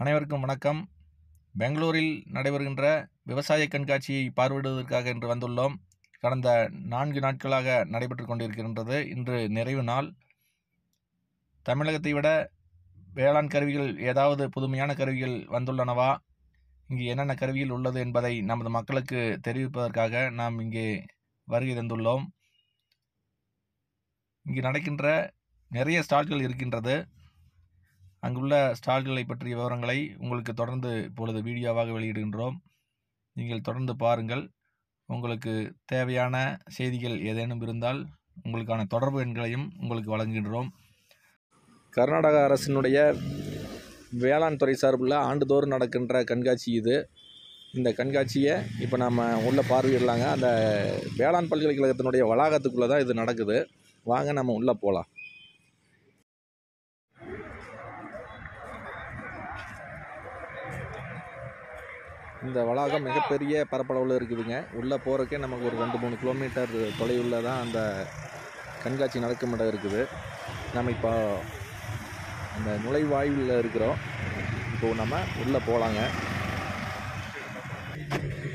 அனைவருக்கும் வணக்கம் பெங்களூரில் நடைபெறுகின்ற விவசாய கண்காட்சியை பார்வையிடுவதற்காக இன்று வந்துள்ளோம் கடந்த நான்கு நாட்களாக நடைபெற்று கொண்டிருக்கின்றது இன்று நிறைவு நாள் தமிழகத்தை விட வேளாண் கருவிகள் ஏதாவது புதுமையான கருவிகள் வந்துள்ளனவா இங்கு என்னென்ன கருவிகள் உள்ளது என்பதை நமது மக்களுக்கு தெரிவிப்பதற்காக நாம் இங்கே வருகை தந்துள்ளோம் இங்கு நடக்கின்ற நிறைய ஸ்டால்கள் இருக்கின்றது அங்குள்ள ஸ்டால்களை பற்றிய விவரங்களை உங்களுக்கு தொடர்ந்து இப்பொழுது வீடியோவாக வெளியிடுகின்றோம் நீங்கள் தொடர்ந்து பாருங்கள் உங்களுக்கு தேவையான செய்திகள் ஏதேனும் இருந்தால் உங்களுக்கான தொடர்பு எண்களையும் உங்களுக்கு வழங்குகின்றோம் கர்நாடக அரசினுடைய வேளாண் துறை சார்பில் ஆண்டுதோறும் நடக்கின்ற கண்காட்சி இது இந்த கண்காட்சியை இப்போ நம்ம உள்ளே பார்வையிடலாங்க அந்த வேளாண் பல்கலைக்கழகத்தினுடைய வளாகத்துக்குள்ளே தான் இது நடக்குது வாங்க நம்ம உள்ளே போகலாம் இந்த வளாகம் மிகப்பெரிய பரப்பளவில் இருக்குதுங்க உள்ளே போகிறக்கே நமக்கு ஒரு ரெண்டு மூணு கிலோமீட்டர் தொலைவில் தான் அந்த கண்காட்சி நடக்கும் இடம் இருக்குது நம்ம இப்போ அந்த நுழைவாயிலில் இருக்கிறோம் இப்போது நம்ம உள்ளே போகலாங்க